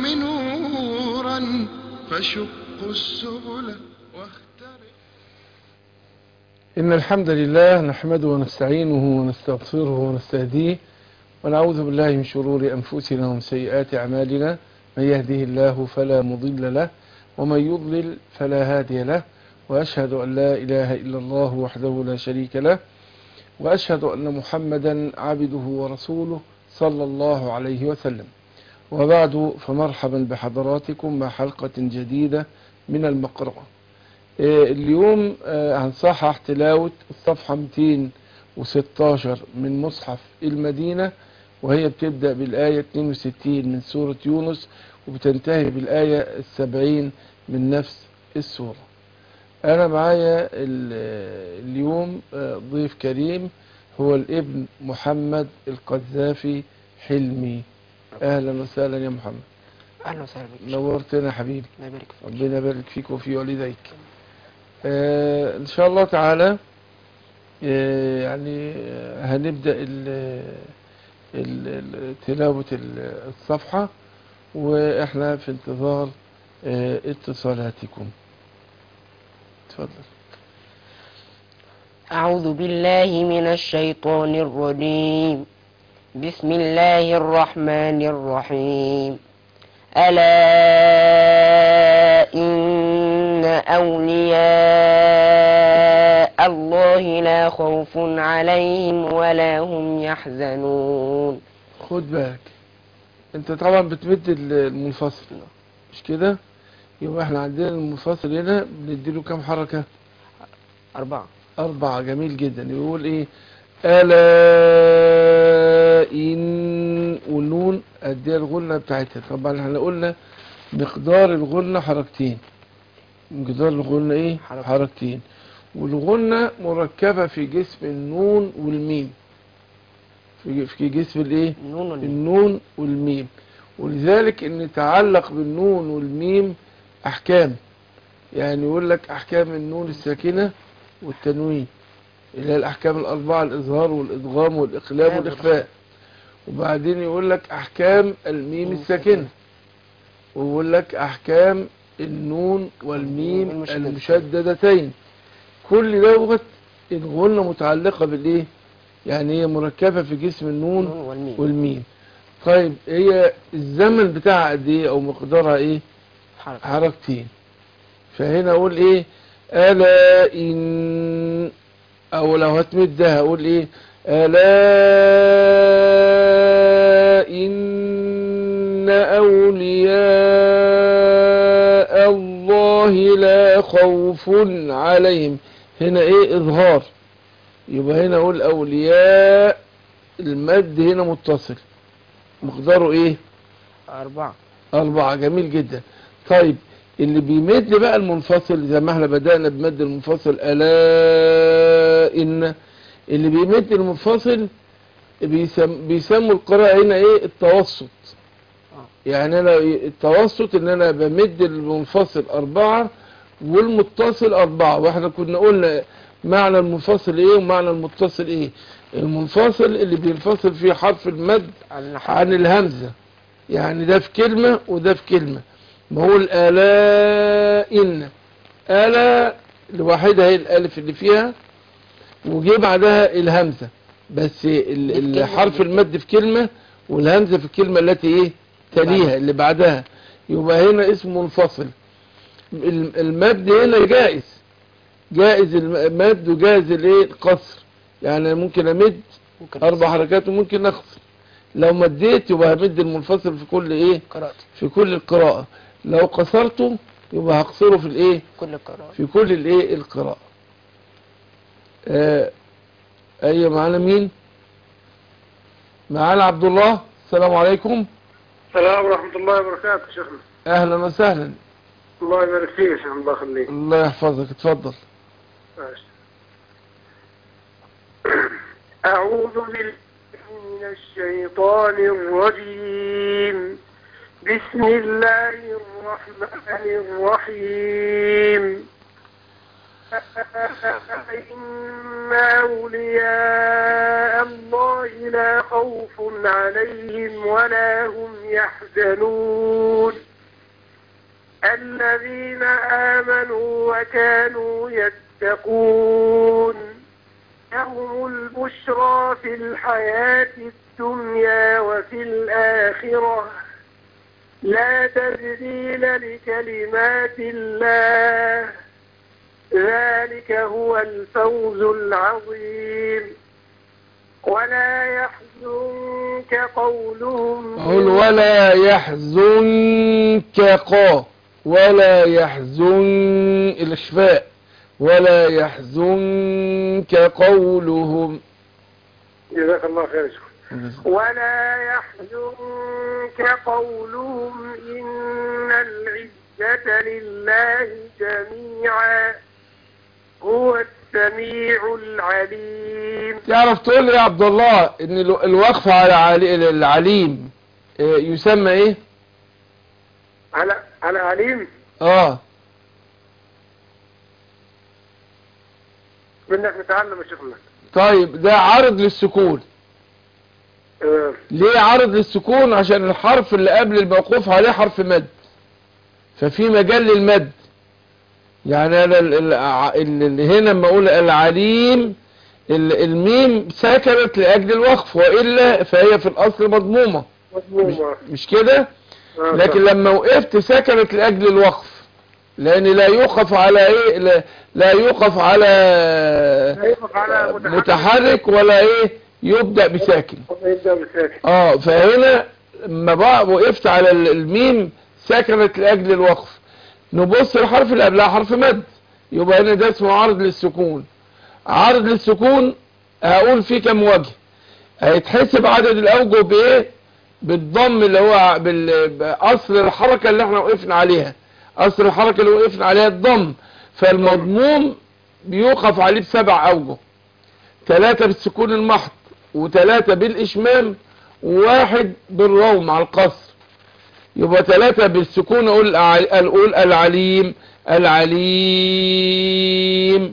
نورا فشق السبل واخترق إن الحمد لله نحمده ونستعينه ونستغفره ونستهديه ونعوذ بالله من شرور أنفسنا ومن سيئات أعمالنا من يهده الله فلا مضل له ومن يضلل فلا هادي له وأشهد أن لا إله إلا الله وحده لا شريك له وأشهد أن محمدا عبده ورسوله صلى الله عليه وسلم وبعد فمرحبا بحضراتكم مع حلقة جديدة من المقرأة آه، اليوم آه، هنصحح تلاوة الصفحة 216 من مصحف المدينة وهي بتبدأ بالآية 62 من سورة يونس وبتنتهي بالآية السبعين من نفس السورة أنا معايا ال- اليوم آه، ضيف كريم هو الابن محمد القذافي حلمي أهلا وسهلا يا محمد اهلا وسهلا بك نورتنا يا حبيبي الله يبارك فيك ربنا يبارك فيك وفي والديك آه ان شاء الله تعالى آه يعني آه، هنبدأ ال ال- ال- تلاوة ال- الصفحة واحنا في انتظار آه اتصالاتكم تفضل اعوذ بالله من الشيطان الرجيم بسم الله الرحمن الرحيم الا ان اولياء الله لا خوف عليهم ولا هم يحزنون خد بالك انت طبعا بتمد ال- المنفصل مش كده يبقى احنا عندنا المنفصل هنا بنديله كام حركة اربعه أربعة جميل جدا يقول إيه ألا إن والنون أديها الغنة بتاعتها طبعا احنا قلنا مقدار الغنة حركتين مقدار الغنة إيه حركتين. حركتين والغنة مركبة في جسم النون والميم في في جسم الإيه النون والميم. النون والميم ولذلك ان يتعلق بالنون والميم احكام يعني يقول لك احكام النون الساكنة والتنوين اللي هي الاحكام الاربعة الاظهار والادغام والاقلاب نعم. والاخفاء وبعدين يقول لك احكام الميم الساكنة ويقول لك احكام النون والميم المشددتين. المشددتين كل دوت الغنة متعلقة بالايه يعني هي مركبة في جسم النون النون والميم والميم طيب هي الزمن بتاعها قد ايه او مقدارها ايه حركه حركتين فهنا اقول ايه الا ان او لو هتمدها اقول ايه الا ان اولياء الله لا خوف عليهم هنا ايه اظهار يبقى هنا اقول اولياء المد هنا متصل مقداره ايه اربعه أربعة جميل جدا طيب اللي بيمد بقى المنفصل زي ما احنا بدأنا بمد المنفصل ألا إن اللي بيمد المنفصل بيسم بيسموا القراءة هنا ايه التوسط يعني انا التوسط ان انا بمد المنفصل أربعة والمتصل أربعة واحنا كنا قلنا معنى المنفصل ايه ومعنى المتصل ايه المنفصل اللي بينفصل فيه حرف المد عن عن الهمزة يعني ده في كلمة وده في كلمة ما هو الآلاء إن آلا لوحدها هي الألف اللي فيها وجي بعدها الهمزة بس ال- دي في كلمة الحرف ودي في المد في كلمة والهمزة في الكلمة التي ايه تليها اللي بعدها يبقى هنا اسمه منفصل الم- المد هنا جائز جائز المد وجائز الايه القصر يعني ممكن امد ممكن اربع حركات وممكن اخسر لو مديت يبقى همد المنفصل في كل ايه قراءة في كل القراءة لو قصرته يبقى هقصره في الايه كل القراءات في كل الايه القراءة آه ايوه معانا مين معانا عبد الله السلام عليكم السلام ورحمة الله وبركاته شيخنا اهلا وسهلا الله يبارك فيك يا شيخنا الله يخليك الله يحفظك اتفضل ماشي. أعوذ بالله من الشيطان الرجيم بسم الله الرحمن الرحيم إن أولياء الله لا خوف عليهم ولا هم يحزنون الذين آمنوا وكانوا يتقون لهم البشرى في الحياة الدنيا وفي الآخرة لا تبديل لكلمات الله ذلك هو الفوز العظيم ولا يحزنك قولهم أقول ولا يحزنك قا ولا يحزن الإشفاء ولا يحزنك قولهم جزاك الله خير شكرا ولا يحزنك قولهم إن العزة لله جميعا هو السميع العليم تعرف تقول لي يا عبد الله ان ال- الوقف على علي- العليم آه، يسمى ايه على على عليم اه بدك نتعلم يا شيخنا طيب ده عرض للسكون آه، ليه عرض للسكون عشان الحرف اللي قبل الموقوف عليه حرف مد ففي مجال للمد يعني انا ال- ال- ع- ال- ال- هنا لما اقول العليم ال- الميم سكنت لاجل الوقف والا فهي في الاصل مضمومه مش, مضمومة مش كده آه، لكن صح. لما وقفت سكنت لاجل الوقف لان لا يوقف على ايه لا, لا يوقف على هيقف على متحرك متحرك ولا ايه يبدأ بساكن يبدأ بساكن اه فهنا لما بقى وقفت على ال- الميم سكنت لاجل الوقف نبص الحرف اللي قبلها حرف مد يبقى هنا ده اسمه عرض للسكون عرض للسكون هقول فيه كم وجه هيتحسب عدد الاوجه بايه بالضم اللي هو بال- باصل الحركه اللي احنا وقفنا عليها اصل الحركه اللي وقفنا عليها الضم فالمضموم بيوقف عليه بسبع اوجه ثلاثة بالسكون المحض وثلاثة بالإشمام وواحد بالروم على القصر يبقى ثلاثة بالسكون أقول أع- أقول العليم العليم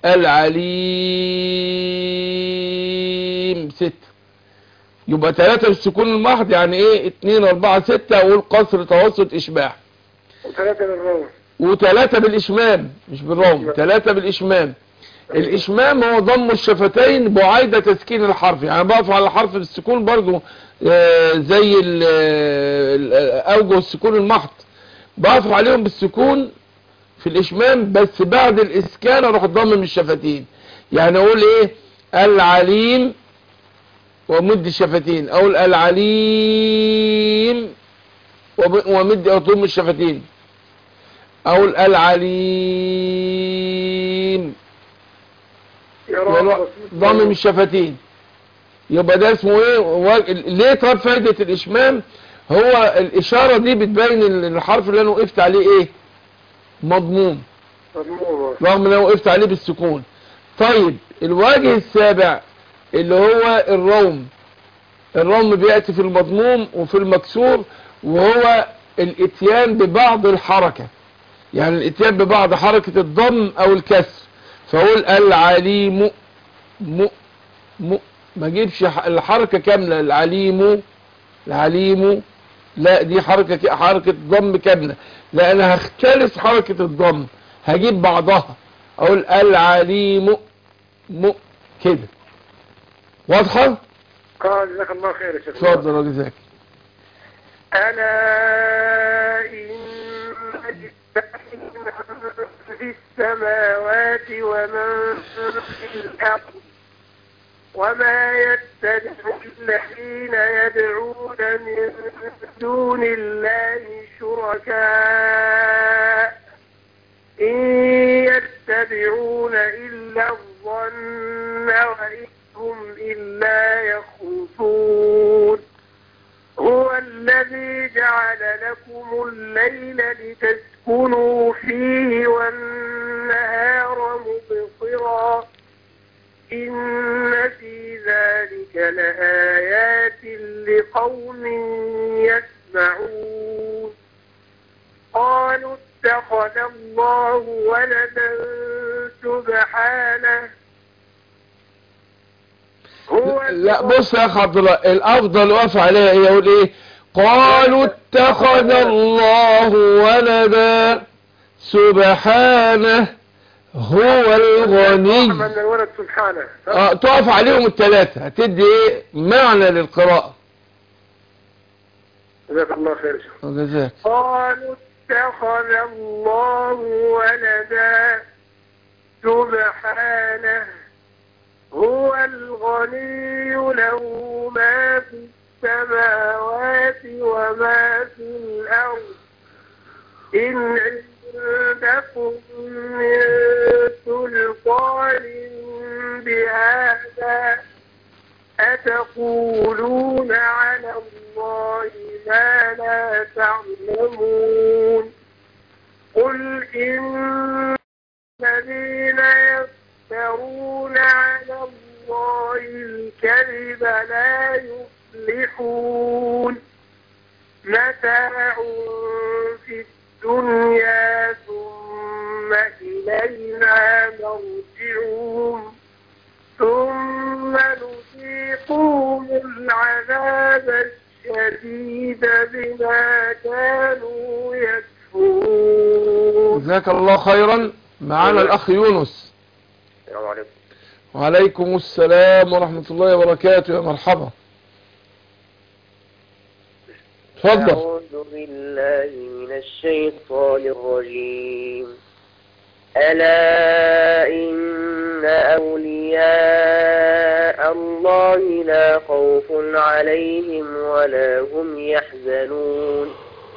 العليم ستة يبقى ثلاثة بالسكون المحض يعني ايه اتنين اربعة ستة اقول قصر توسط اشباح وثلاثة بالروم وثلاثة بالإشمام مش بالروم ثلاثة بالإشمام الإشمام هو ضم الشفتين بعيد تسكين الحرف يعني بقف على الحرف بالسكون برضو آه، زي ال- ال- أوجه السكون المحض بقف عليهم بالسكون في الإشمام بس بعد الإسكان أروح ضمم الشفتين يعني أقول إيه العليم ومد الشفتين أقول العليم وب- ومد أضم الشفتين أقول العليم يا يعني رب ضامم الشفتين يبقى ده اسمه ايه و- ليه طب فايدة الاشمام هو الاشارة دي بتبين ال- الحرف اللي انا وقفت عليه ايه مضموم مضمومة رغم ان انا وقفت عليه بالسكون طيب الوجه السابع اللي هو الروم الروم بيأتي في المضموم وفي المكسور وهو الاتيان ببعض الحركة يعني الاتيان ببعض حركة الضم او الكسر فاقول العليم م م ما اجيبش ح- الحركة كاملة العليم العليم لا دي حركة ك- حركة ضم كاملة لا انا هختلس حركة الضم هجيب بعضها اقول العليم م كده واضحة قال جزاك الله خير يا شيخ اتفضل يا جزاك ألا إن في السماوات ومن في الأرض وما يتبع الذين يدعون من دون الله شركاء إن يتبعون إلا الظن وإن هم إلا يخرصون هو الذي جعل لكم الليل لتسكنوا فيه والنهار مبصرا إن في ذلك لآيات لقوم يسمعون قالوا اتخذ الله ولدا سبحانه هو لا بص يا اخ عبد الله الافضل وقف عليها ايه يقول ايه قالوا اتخذ الله ولدا سبحانه هو الغني من الولد سبحانه اه تقف عليهم الثلاثة هتدي ايه معنى للقراءة جزاك الله خير يا شيخ. جزاك قالوا اتخذ الله ولدا سبحانه هو الغني له ما في السماوات وما في الأرض إن عندكم من سلطان بهذا أتقولون على الله ما لا تعلمون قل إن الذين يفترون على الله الكذب لا يفلحون متاع في الدنيا ثم إلينا مرجعهم ثم نذيقهم العذاب الشديد بما كانوا يكفرون جزاك الله خيرا معانا الأخ يونس السلام عليكم وعليكم السلام ورحمة الله وبركاته يا مرحبا تفضل أعوذ بالله من الشيطان الرجيم ألا إن أولياء الله لا خوف عليهم ولا هم يحزنون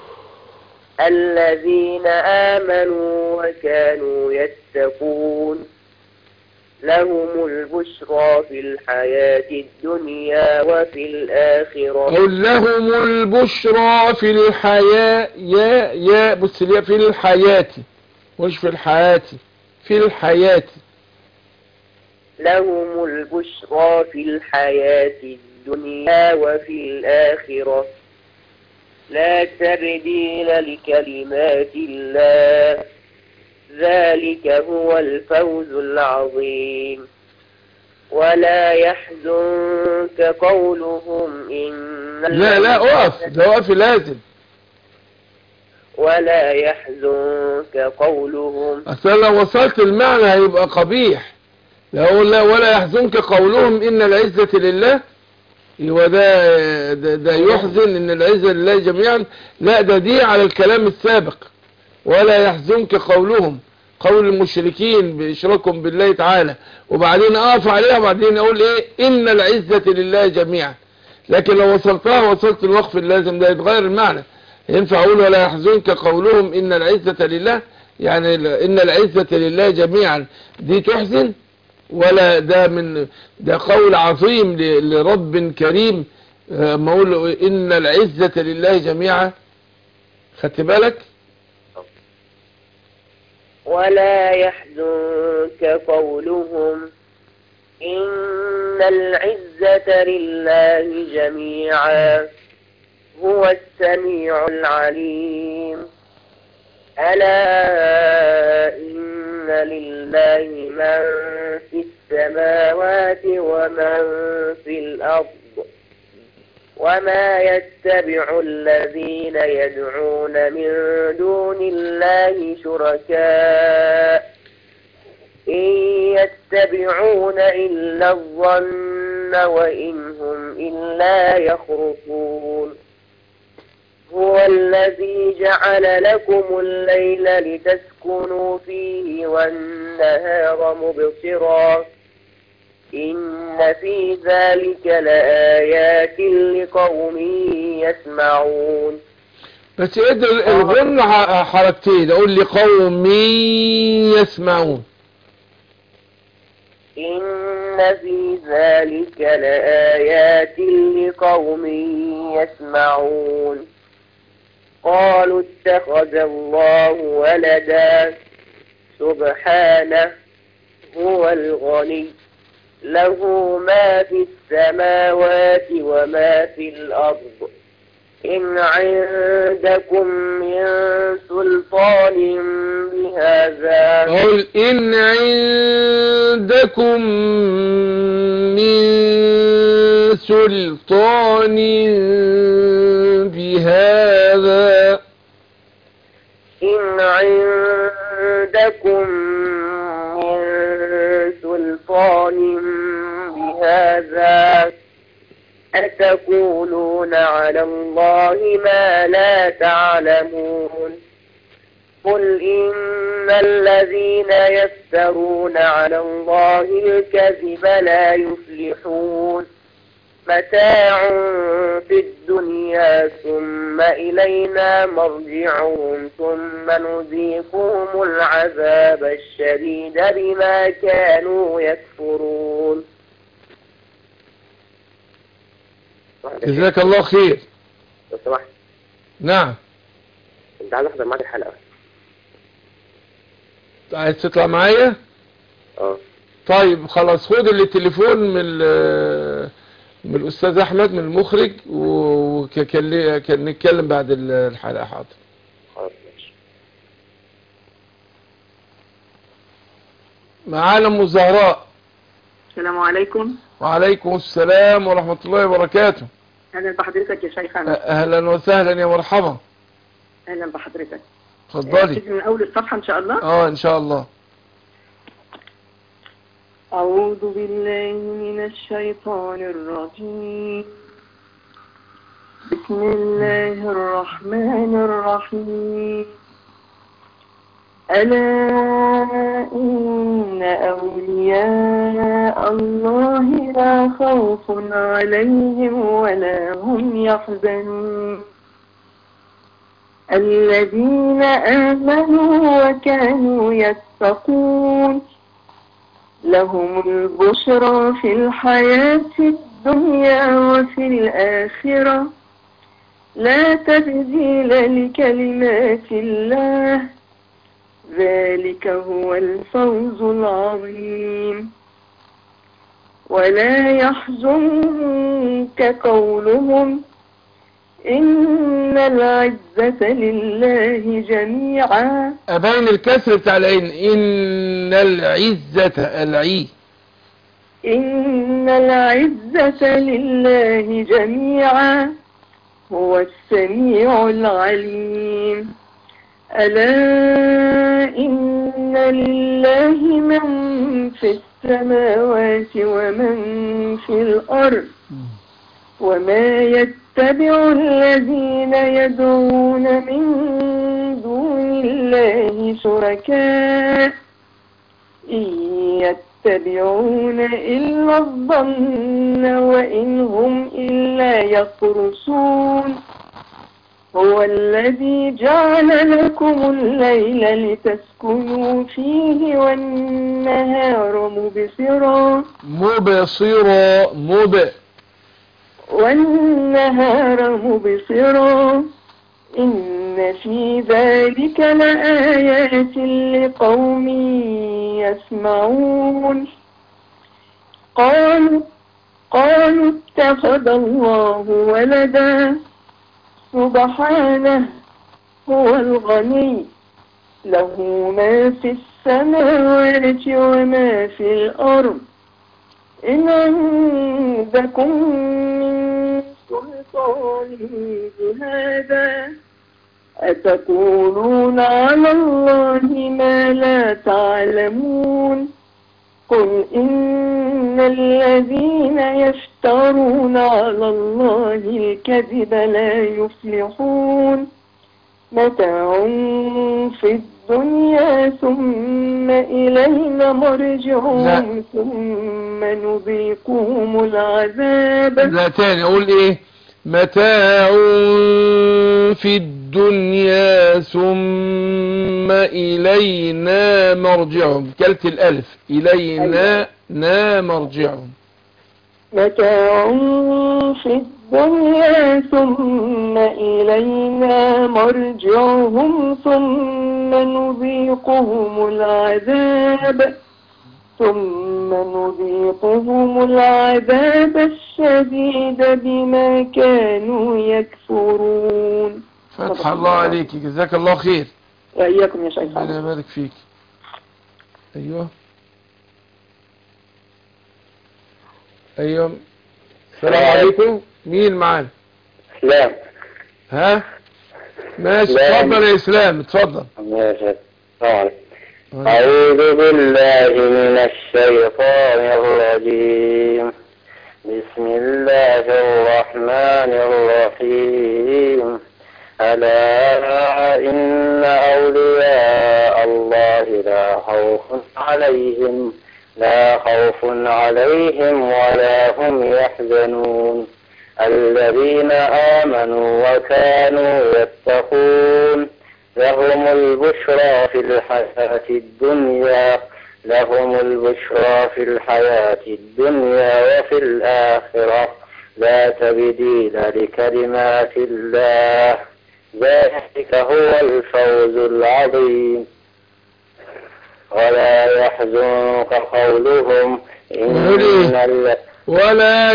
الذين آمنوا وكانوا يتقون لهم البشرى في الحياة الدنيا وفي الآخرة قل لهم البشرى في الحياة يا يا بص لي في الحياة مش في الحياة في الحياة لهم البشرى في الحياة الدنيا وفي الآخرة لا تبديل لكلمات الله ذلك هو الفوز العظيم ولا يحزنك قولهم إن لا لا اقف ده وقف لازم ولا يحزنك قولهم اصل لو وصلت المعنى هيبقى قبيح لو لا ولا يحزنك قولهم ان العزة لله يبقى ده, ده, ده يحزن ان العزة لله جميعا لا ده دي على الكلام السابق ولا يحزنك قولهم قول المشركين بإشراكهم بالله تعالى وبعدين اقف عليها وبعدين اقول ايه ان العزة لله جميعا لكن لو وصلتها وصلت الوقف اللازم ده يتغير المعنى ينفع اقول ولا يحزنك قولهم ان العزة لله يعني ان العزة لله جميعا دي تحزن ولا ده من ده قول عظيم ل- لرب كريم آه، ما اقول له ان العزة لله جميعا خدت بالك ولا يحزنك قولهم إن العزة لله جميعا هو السميع العليم ألا إن لله من في السماوات ومن في الأرض وما يتبع الذين يدعون من دون الله شركاء إن يتبعون إلا الظن وإن هم إلا يخرصون هو الذي جعل لكم الليل لتسكنوا فيه والنهار مبصرا إن في ذلك لآيات لقوم يسمعون بس ادر الغن ح- حركتين اقول لي قوم يسمعون إن في ذلك لآيات لقوم يسمعون قالوا اتخذ الله ولدا سبحانه هو الغني له ما في السماوات وما في الأرض إن عندكم من سلطان بهذا اقول ان عندكم من سلطان بهذا إن عندكم من سلطان بهذا أتقولون على الله ما لا تعلمون قل إن الذين يفترون على الله الكذب لا يفلحون متاع في الدنيا ثم إلينا مرجعهم ثم نذيقهم العذاب الشديد بما كانوا يكفرون جزاك الله خير لو سمحت نعم انت عايز احضر معاك الحلقة عايز تطلع معايا اه طيب خلاص خد التليفون من ال- من الاستاذ احمد من المخرج وكان نتكلم بعد ال- الحلقه حاضر خلاص ماشي معانا ام الزهراء السلام عليكم وعليكم السلام ورحمه الله وبركاته اهلا بحضرتك يا شيخنا اهلا وسهلا يا مرحبا اهلا بحضرتك اتفضلي ابتدي من اول الصفحه ان شاء الله اه ان شاء الله اعوذ بالله من الشيطان الرجيم بسم الله الرحمن الرحيم ألا إن أولياء الله لا خوف عليهم ولا هم يحزنون الذين آمنوا وكانوا يتقون لهم البشرى في الحياة الدنيا وفي الآخرة لا تبديل لكلمات الله ذلك هو الفوز العظيم ولا يحزنك قولهم إن العزة لله جميعا ابين الكسر بتاع العين ان العزه العي إن العزة لله جميعا هو السميع العليم ألا إن لله من في السماوات ومن في الأرض وما يتبع الذين يدعون من دون الله شركاء إن يتبعون إلا الظن وإن هم إلا يخرصون هو الذي جعل لكم الليل لتسكنوا فيه والنهار مبصرا مبصرا مب والنهار مبصرا إن في ذلك لآيات لقوم يسمعون قالوا قالوا اتخذ الله ولدا سبحانه هو الغني له ما في السماوات وما في الأرض إن عندكم من سلطان بهذا أتقولون على الله ما لا تعلمون قل إن الذين يفترون على الله الكذب لا يفلحون متاع في الدنيا ثم إلينا مرجعهم ثم نذيقهم العذاب لا تاني اقول ايه متاع في الدنيا ثم الينا مرجعهم كلت الالف الينا نا مرجعهم متاع في الدنيا ثم إلينا مرجعهم ثم نذيقهم العذاب ثم نذيقهم العذاب الشديد بما كانوا يكفرون فتح الله عليك جزاك الله خير وإياكم يا ربنا شيخ يبارك فيك ايوه ايوه السلام عليكم مين معانا اسلام ها ماشي لا. اتفضل يا اسلام اتفضل ماشي السلام عليكم أعوذ بالله من الشيطان الرجيم بسم الله الرحمن الرحيم ألا إن أولياء الله لا خوف عليهم لا خوف عليهم ولا هم يحزنون الذين آمنوا وكانوا يتقون لهم البشرى في الحياة الدنيا لهم البشرى في الحياة الدنيا وفي الآخرة لا تبديل لكلمات الله ذلك هو الفوز العظيم ولا يحزنك قولهم إن ال- ولا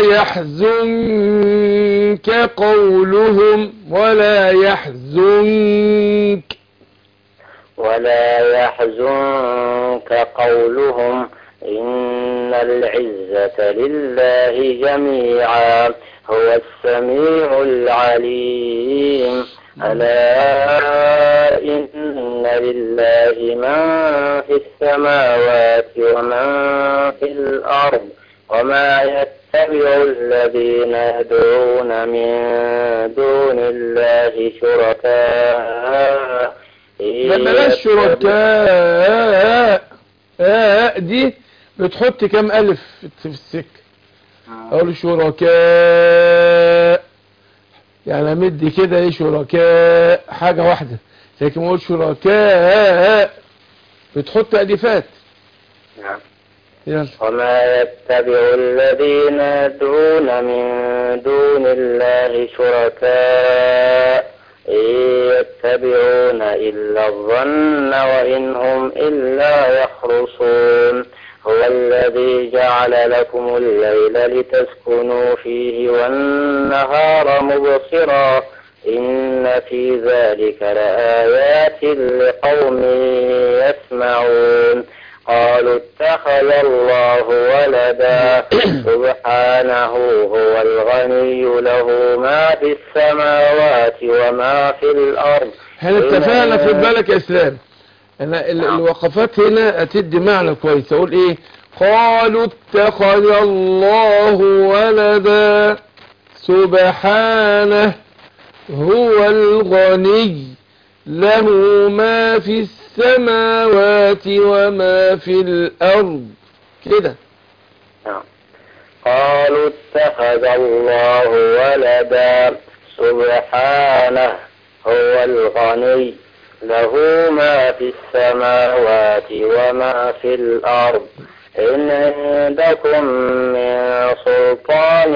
يحزنك قولهم ولا يحزنك ولا يحزنك قولهم إن العزة لله جميعا هو السميع العليم ألا إن لله من في السماوات ومن في الأرض وما يتبع الذين يدعون من دون الله شركاء ده بلاش شركاء آه دي بتحط كام ألف في السكة أقول شركاء يعني أمد كده إيه شركاء حاجة واحدة لكن ما أقول شركاء بتحط ألفات نعم يلا وما يتبع الذين يدعون من دون الله شركاء إن يتبعون إلا الظن وإن هم إلا يخرصون هو الذي جعل لكم الليل لتسكنوا فيه والنهار مبصرا إن في ذلك لآيات لقوم يسمعون قالوا اتخذ الله ولدا سبحانه هو الغني له ما في السماوات وما في الأرض احنا اتفقنا خد بالك يا اسلام انا ال- الوقفات هنا هتدي معنى كويس اقول ايه قالوا اتخذ الله ولدا سبحانه هو الغني له ما في السماوات وما في الارض كده نعم. قالوا اتخذ الله ولدا سبحانه هو الغني له ما في السماوات وما في الأرض إن عندكم من سلطان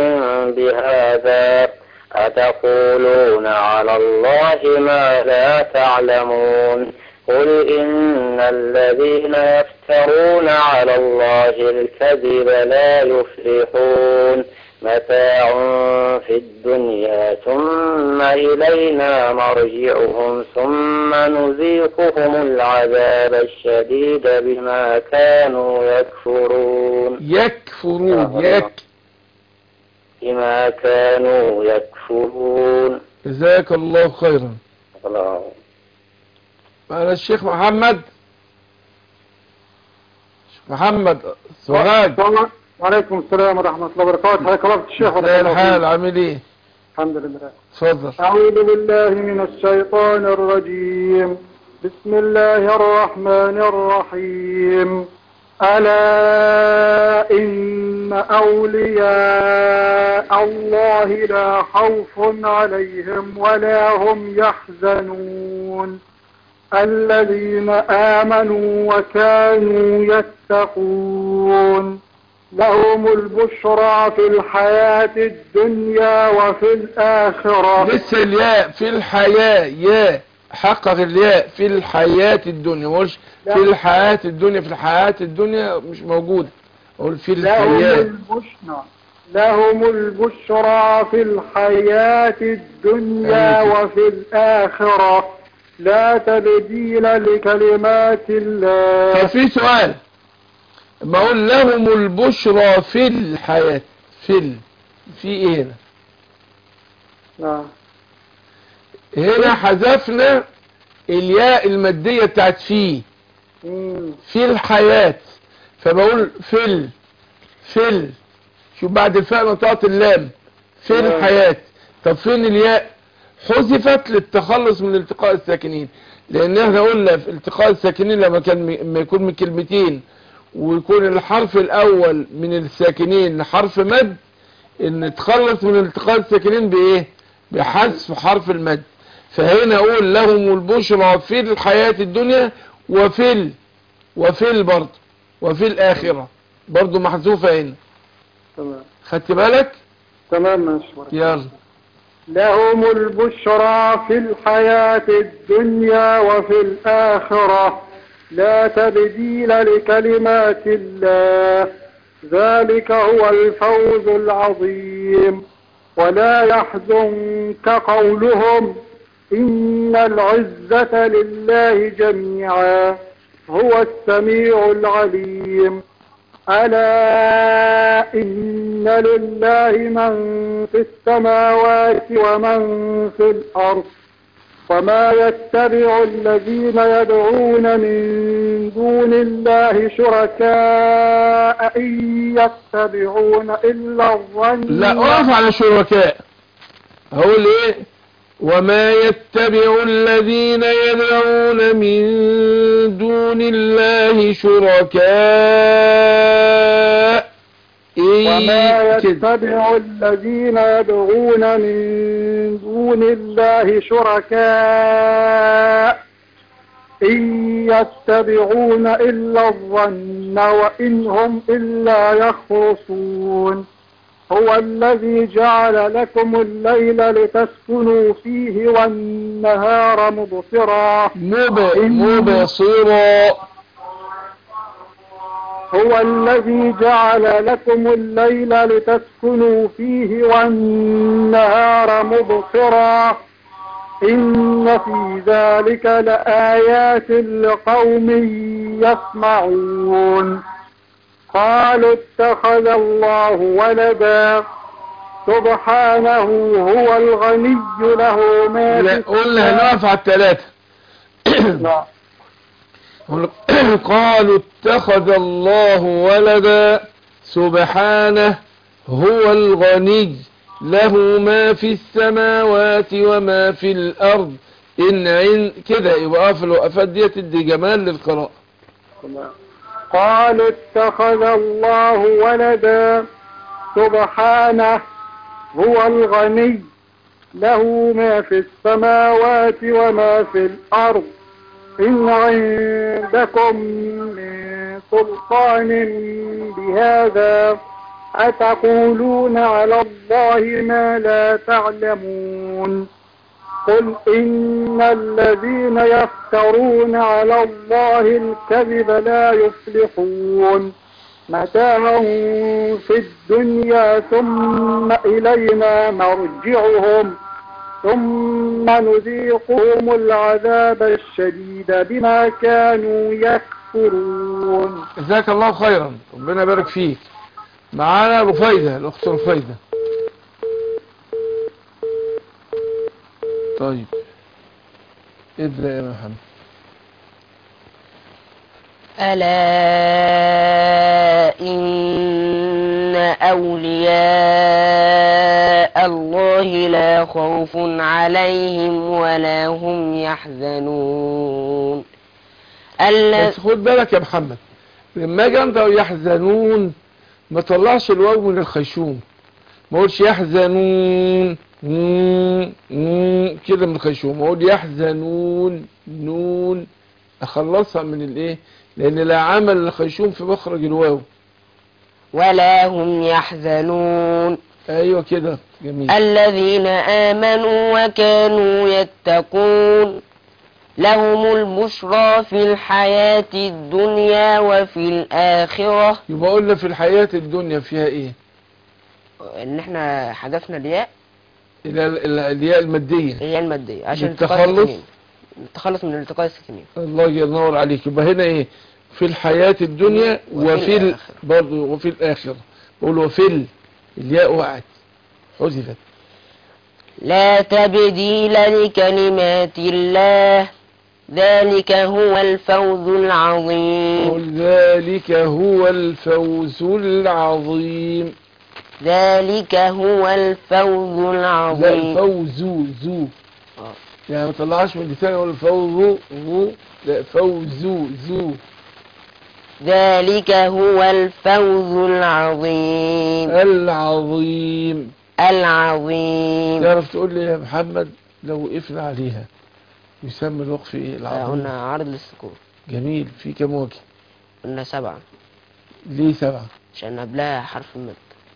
بهذا أتقولون على الله ما لا تعلمون قل إن الذين يفترون على الله الكذب لا يفلحون متاع في الدنيا ثم إلينا مرجعهم ثم نذيقهم العذاب الشديد بما كانوا يكفرون يكفرون يك بما كانوا يكفرون جزاك الله خيرا الله معنا الشيخ محمد شيخ محمد سوهاج وعليكم السلام ورحمة الله وبركاته حياك الله في الشيخ ازاي الحال عامل ايه الحمد لله اتفضل أعوذ بالله من الشيطان الرجيم بسم الله الرحمن الرحيم ألا إن أولياء الله لا خوف عليهم ولا هم يحزنون الذين آمنوا وكانوا يتقون لهم البشرى في الحياة الدنيا وفي الآخرة لسه الياء في الحياة ياء حقق الياء في الحياة الدنيا مش لا. في الحياة الدنيا في الحياة الدنيا مش موجودة اقول في لهم الحياة البشرى لهم البشرى في الحياة الدنيا أيوة. وفي الآخرة لا تبديل لكلمات الله ففي سؤال ما اقول لهم البشرى في الحياة في ال في ايه هنا نعم هنا حذفنا الياء المادية بتاعت فيه مم. في الحياة فبقول فل فل شوف بعد الفاء نطقت اللام في نعم. الحياة طب فين الياء حذفت للتخلص من التقاء الساكنين لان احنا قلنا في التقاء الساكنين لما كان م- ما يكون من كلمتين ويكون الحرف الاول من الساكنين حرف مد ان نتخلص من التقاء الساكنين بايه بحذف حرف المد فهنا اقول لهم البشرى في الحياة الدنيا وفي ال وفي ال برضه وفي الاخرة برضه محذوفة هنا تمام خدت بالك تمام ماشي يلا لهم البشرى في الحياة الدنيا وفي الآخرة لا تبديل لكلمات الله ذلك هو الفوز العظيم ولا يحزنك قولهم إن العزة لله جميعا هو السميع العليم ألا إن لله من في السماوات ومن في الأرض وما يتبع الذين يدعون من دون الله شركاء إن يتبعون إلا الظن لا اقف على شركاء اقول ايه وما يتبع الذين يدعون من دون الله شركاء وما إيه كده. يتبع الذين يدعون من دون الله شركاء إن يتبعون إلا الظن وإن هم إلا يخرصون هو الذي جعل لكم الليل لتسكنوا فيه والنهار مبصرا مب- مبصرا هو الذي جعل لكم الليل لتسكنوا فيه والنهار مبصرا إن في ذلك لآيات لقوم يسمعون قالوا اتخذ الله ولدا سبحانه هو الغني له ما لا في قلنا هنقف على الثلاثة السماء قالوا اتخذ الله ولدا سبحانه هو الغني له ما في السماوات وما في الأرض إن عن كده يبقى في الوقفات دي تدي جمال للقراءة قالوا اتخذ الله ولدا سبحانه هو الغني له ما في السماوات وما في الأرض إن عندكم من سلطان بهذا أتقولون على الله ما لا تعلمون قل إن الذين يفترون على الله الكذب لا يفلحون متاع في الدنيا ثم إلينا مرجعهم ثم نذيقهم العذاب الشديد بما كانوا يكفرون جزاك الله خيرا ربنا يبارك فيك معانا رفيدة الأخت رفيدة طيب ابدأ يا محمد ألا إن أولياء الله لا خوف عليهم ولا هم يحزنون الذ- بس خد بالك يا محمد لما اجي انت يحزنون ما طلعش الواو من الخيشوم ما اقولش يحزنون مم، مم، كده من الخيشوم اقول يحزنون نون اخلصها من الايه لان لا عمل للخيشوم في مخرج الواو ولا هم يحزنون ايوه كده جميل الذين آمنوا وكانوا يتقون لهم البشرى في الحياة الدنيا وفي الآخرة يبقى قلنا في الحياة الدنيا فيها ايه إن إحنا حذفنا الياء الى ال- الياء المادية هي المادية عشان للتخلص؟ التقاء السكنين التخلص من التقاء السكنين الله ينور عليك يبقى هنا ايه في الحياة الدنيا وفي وفي ال... الآخرة. برضه وفي الآخرة بقول وفي ال... الياء وقعت حذفت لا تبديل لكلمات الله ذلك هو الفوز العظيم قل ذلك هو الفوز العظيم ذلك هو الفوز لا العظيم الفوز زو آه. يعني ما طلعش من لساني اقول الفوز غو لا فوز زو ذلك هو الفوز العظيم العظيم العظيم تعرف تقول لي يا محمد لو وقفنا عليها يسمى الوقف ايه العظيم قلنا عرض للسكون جميل في كم وجه قلنا سبعة ليه سبعة عشان قبلها حرف المد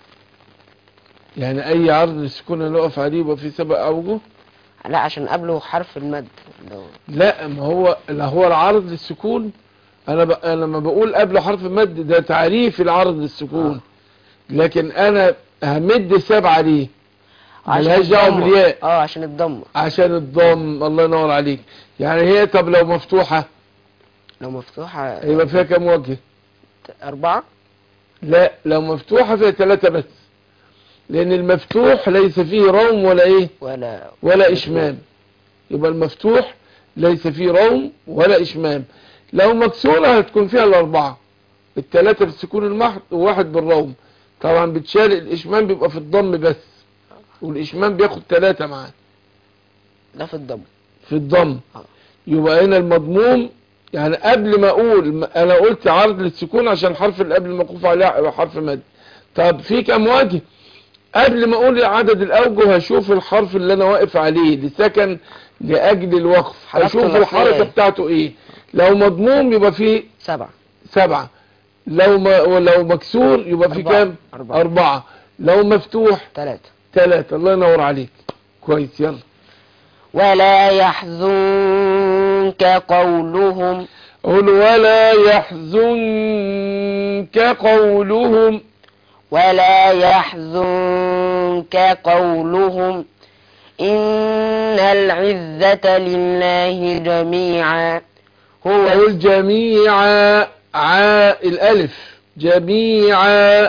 يعني اي عرض للسكون نقف عليه يبقى فيه سبع اوجه لا عشان قبله حرف المد لو- لا ما هو لا هو العرض للسكون انا ب... انا لما بقول قبل حرف المد ده تعريف العرض للسكون لكن انا همد سبعة ليه ملهاش دعوه الضمة. بالياء اه عشان الضمة عشان الضم الله ينور عليك يعني هي طب لو مفتوحة لو مفتوحة يبقى فيها كم وجه أربعة لا لو مفتوحة فيها ثلاثة بس لأن المفتوح ليس فيه روم ولا إيه ولا ولا إشمام يبقى المفتوح ليس فيه روم ولا إشمام لو مكسورة هتكون فيها الأربعة الثلاثة بالسكون المحض وواحد بالروم طبعا بتشال الإشمام بيبقى في الضم بس والإشمام بياخد ثلاثة معاه ده في الضم في الضم آه. يبقى هنا المضموم يعني قبل ما اقول انا قلت عرض للسكون عشان الحرف اللي قبل الموقوف عليه يبقى حرف مد طب في كم وجه قبل ما اقول عدد الاوجه هشوف الحرف اللي انا واقف عليه لسكن لاجل الوقف حركته هشوف الأصلية الحركه إيه؟ بتاعته ايه لو مضموم يبقى فيه سبعة سبعة لو ما ولو مكسور يبقى فيه أربعة. كام أربعة. أربعة لو مفتوح ثلاثة ثلاثة الله ينور عليك كويس يلا ولا يحزنك قولهم قل ولا يحزنك قولهم ولا يحزنك قولهم إن العزة لله جميعا هو قل جميعا عا الألف جميعا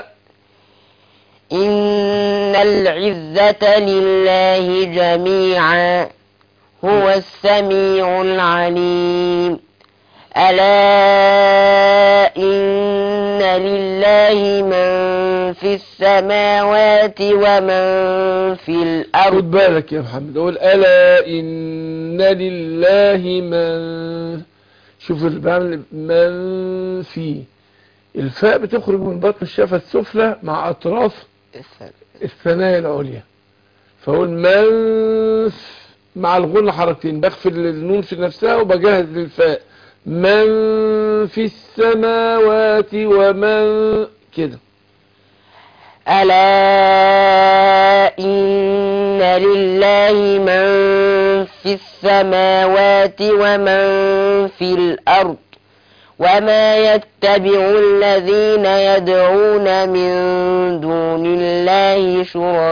إن العزة لله جميعا هو السميع العليم ألا إن لله من في السماوات ومن في خد الأرض بالك يا محمد قول ألا إن لله من شوف اللي بعمل من في الفاء بتخرج من بطن الشفة السفلى مع أطراف الثنايا العليا فأقول من ف- مع الغنة حركتين بغفل النون في نفسها وبجهز للفاء من في السماوات ومن كده ألا إن لله من في السماوات ومن في الأرض وما يتبع الذين يدعون من دون الله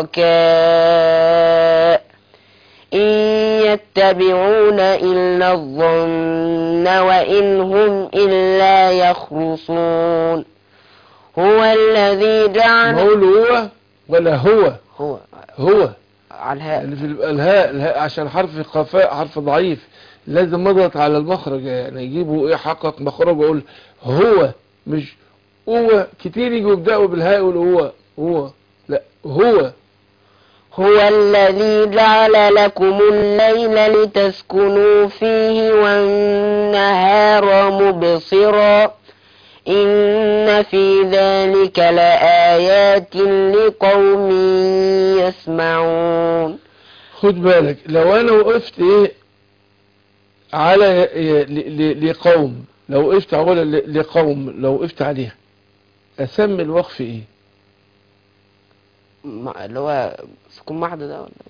شركاء إن يتبعون إلا الظن وإن هم إلا يخرصون هو الذي جعل نقول هو ولا هو هو هو على الهاء يعني في ال- الهاء, الهاء عشان حرف الخفاء حرف ضعيف لازم اضغط على المخرج يعني يجيبوا ايه حقق مخرج واقول هو مش هو كتير يجوا يبداوا بالهاء يقولوا هو هو لا هو هو الذي جعل لكم الليل لتسكنوا فيه والنهار مبصرا إن في ذلك لآيات لقوم يسمعون خد بالك لو انا وقفت ايه على ل- ل- لقوم لو وقفت على ل- لقوم لو وقفت عليها اسمي الوقف ايه ما- اللي هو سكون محض ده ولا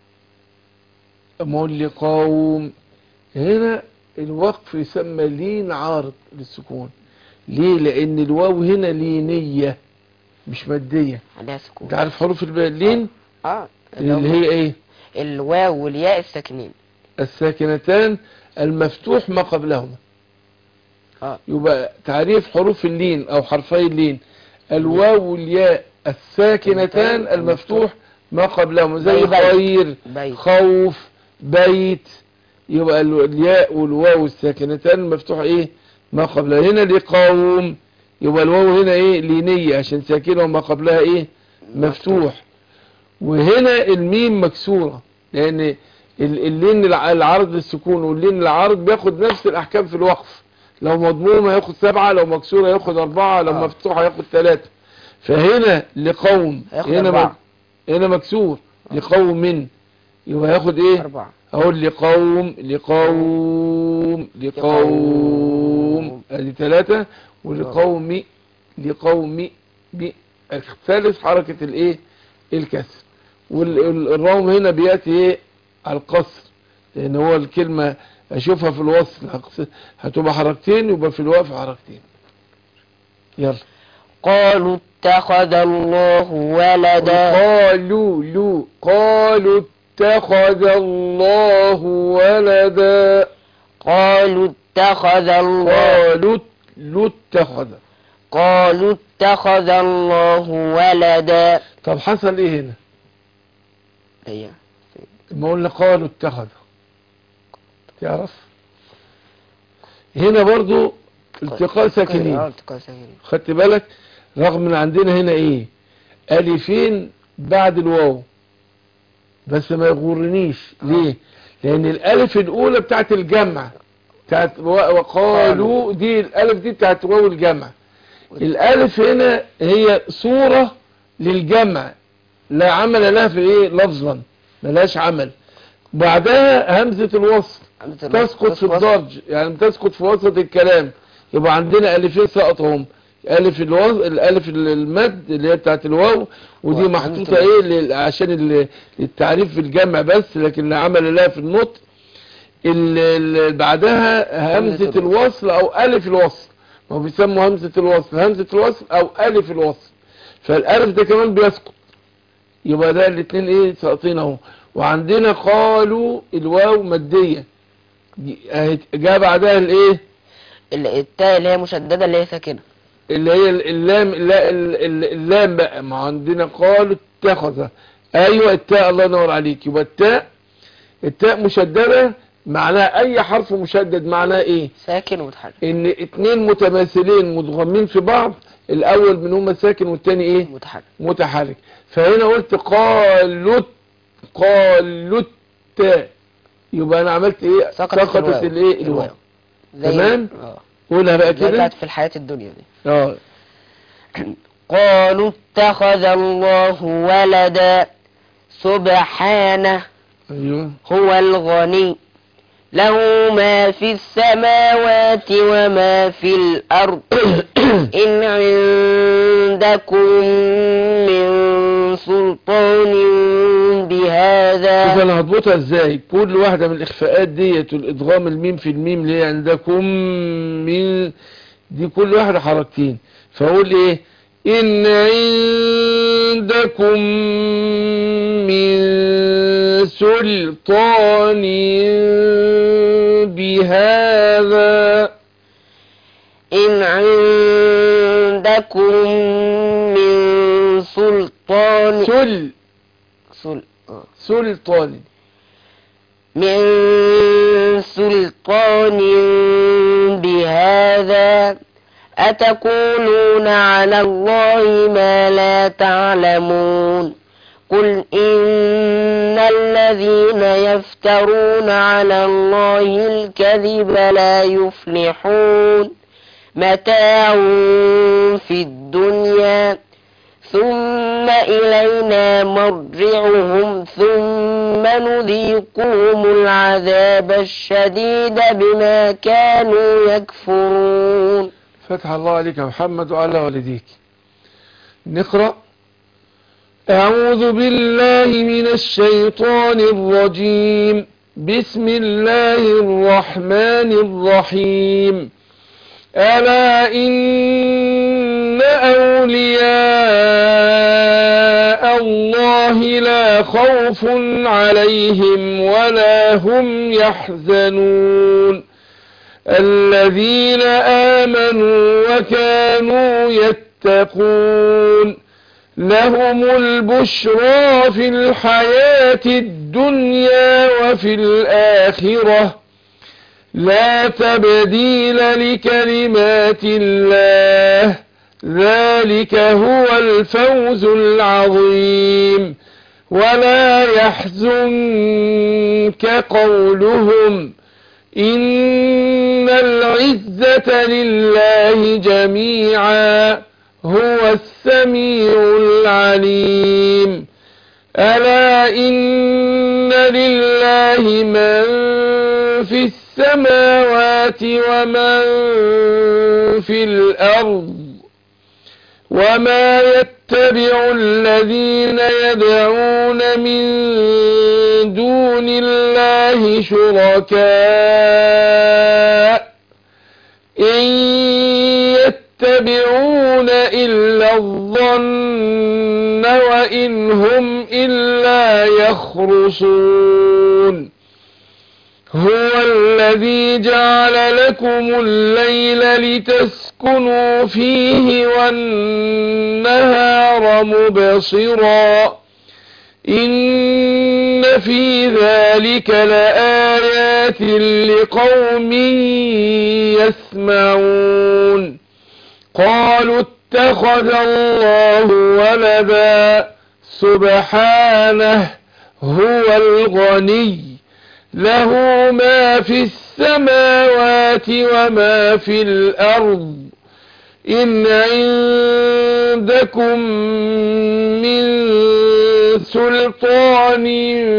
أقول لقوم هنا الوقف يسمى لين عارض للسكون ليه لأن الواو هنا لينية مش مادية عليها سكون انت عارف حروف الب- اللين اه اللي اللي هو هي ايه الواو والياء الساكنين الساكنتان المفتوح ما قبلهما اه يبقى تعريف حروف اللين او حرفي اللين الواو والياء الساكنتان المفتوح ما قبلهم زي بيت. خير بيت خوف بيت يبقى ال- الياء والواو الساكنتان مفتوح ايه ما قبلها هنا لقوم يبقى الواو هنا ايه لينية عشان ساكنة وما قبلها ايه مفتوح وهنا الميم مكسورة لان ال- اللين الع- العرض للسكون واللين العرض بياخد نفس الاحكام في الوقف لو مضمومة ياخد سبعة لو مكسورة ياخد اربعة لو آه. مفتوحة ياخد ثلاثة فهنا لقوم هياخد هنا أربعة. مك- هنا مكسور لقوم من يبقى ياخد ايه أربعة اقول لقوم لقوم لقوم ادي ثلاثة ولقوم لقوم ب- الثالث حركة الايه الكسر والروم هنا بياتي ايه على القصر لان هو الكلمة اشوفها في الوصل هقص- هتبقى حركتين يبقى في الوقف حركتين يلا قالوا اتخذ الله ولدا قالوا لو قالوا اتخذ الله ولدا قالوا اتخذ الله قالوا لو اتخذ قالوا اتخذ الله ولدا طب حصل ايه هنا هي ما قلنا قالوا اتخذ تعرف هنا برضو التقاء ساكنين آه، التقاء ساكنين خدت بالك رغم ان عندنا هنا ايه الفين بعد الواو بس ما يغرنيش ليه لان الالف الاولى بتاعت الجمع بتاعت و- وقالوا دي الالف دي بتاعت واو الجمع الالف هنا هي صورة للجمع لا عمل لها في ايه لفظا ملهاش عمل بعدها همزة الوصل همزة الوصل. تسقط في تسقط. الضرج يعني تسقط في وسط الكلام يبقى عندنا الفين سقطهم الف الوصل الالف المد اللي هي بتاعت الواو ودي وهمزة محطوطه الوصل. ايه لل- عشان ال- التعريف في الجمع بس لكن لا عمل لها في النطق ال- ال- بعدها همزة همزة الوصل او الف الوصل ما هو بيسموا همزة الوصل همزة الوصل او الف الوصل فالالف ده كمان بيسقط يبقى ده الاثنين ايه ساقطين اهو وعندنا قالوا الواو مادية اهي جاء بعدها الايه ال- التاء اللي هي مشددة اللي هي ساكنة اللي هي اللام لا ال- ال- اللام بقى ما عندنا قالوا اتخذ ايوه التاء الله ينور عليك يبقى التاء التاء مشددة معناها اي حرف مشدد معناه ايه ساكن ومتحرك ان اتنين متماثلين مدغمين في بعض الاول منهما ساكن والتاني ايه متحرك متحرك فهنا قلت قالوا قالوا التاء يبقى انا عملت ايه سقطت سقطت الواو. الايه الواو الواو. زي- تمام؟ اه قولها بقى زي كده بتاعت في الحياة الدنيا دي اه قالوا اتخذ الله ولدا سبحانه ايوه هو الغني له ما في السماوات وما في الأرض إن عندكم من سلطان شوف بهذا انا هضبطها ازاي كل واحدة من الاخفاءات ديت والادغام الميم في الميم اللي هي عندكم من دي كل واحدة حركتين فاقول ايه ان عندكم من سلطان بهذا إن عندكم من سلطان سل سل آه. سلطان من سلطان بهذا أتقولون على الله ما لا تعلمون قل إن الذين يفترون على الله الكذب لا يفلحون متاع في الدنيا ثم إلينا مرجعهم ثم نذيقهم العذاب الشديد بما كانوا يكفرون فتح الله عليك يا محمد وعلى والديك نقرأ أعوذ بالله من الشيطان الرجيم بسم الله الرحمن الرحيم ألا إن أولياء الله لا خوف عليهم ولا هم يحزنون الذين آمنوا وكانوا يتقون لهم البشرى في الحياة الدنيا وفي الآخرة لا تبديل لكلمات الله ذلك هو الفوز العظيم ولا يحزنك قولهم إن العزة لله جميعا هو السميع العليم ألا إن لله من في السماوات ومن في الأرض وما يتبع الذين يدعون من دون الله شركاء إن يتبعون إلا الظن وإن هم إلا يخرصون هو الذي جعل لكم الليل لتسكنوا فيه والنهار مبصرا إن في ذلك لآيات لقوم يسمعون قالوا اتخذ الله ولدا سبحانه هو الغني له ما في السماوات وما في الأرض إن عندكم من سلطان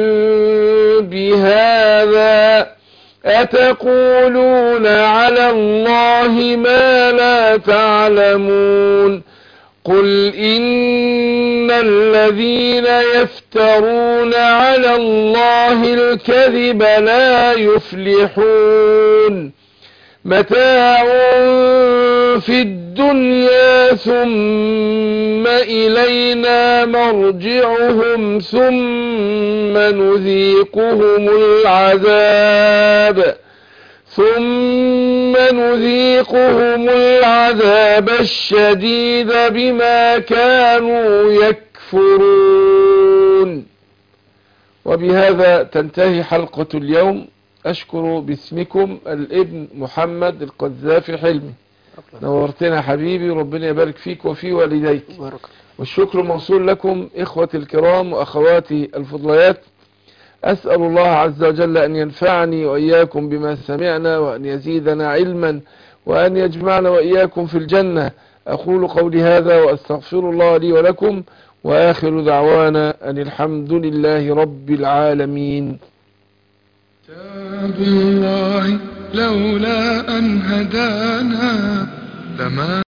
بهذا أتقولون على الله ما لا تعلمون قل إن الذين يفترون على الله الكذب لا يفلحون متاع في الدنيا ثم إلينا مرجعهم ثم نذيقهم العذاب ثم نذيقهم العذاب الشديد بما كانوا يكفرون وبهذا تنتهي حلقة اليوم أشكر باسمكم الابن محمد القذافي حلمي نورتنا حبيبي ربنا يبارك فيك وفي والديك بارك والشكر موصول لكم إخوتي الكرام وأخواتي الفضليات أسأل الله عز وجل أن ينفعني وإياكم بما سمعنا وأن يزيدنا علما وأن يجمعنا وإياكم في الجنة أقول قولي هذا وأستغفر الله لي ولكم وآخر دعوانا أن الحمد لله رب العالمين كتاب الله لولا أن هدانا لما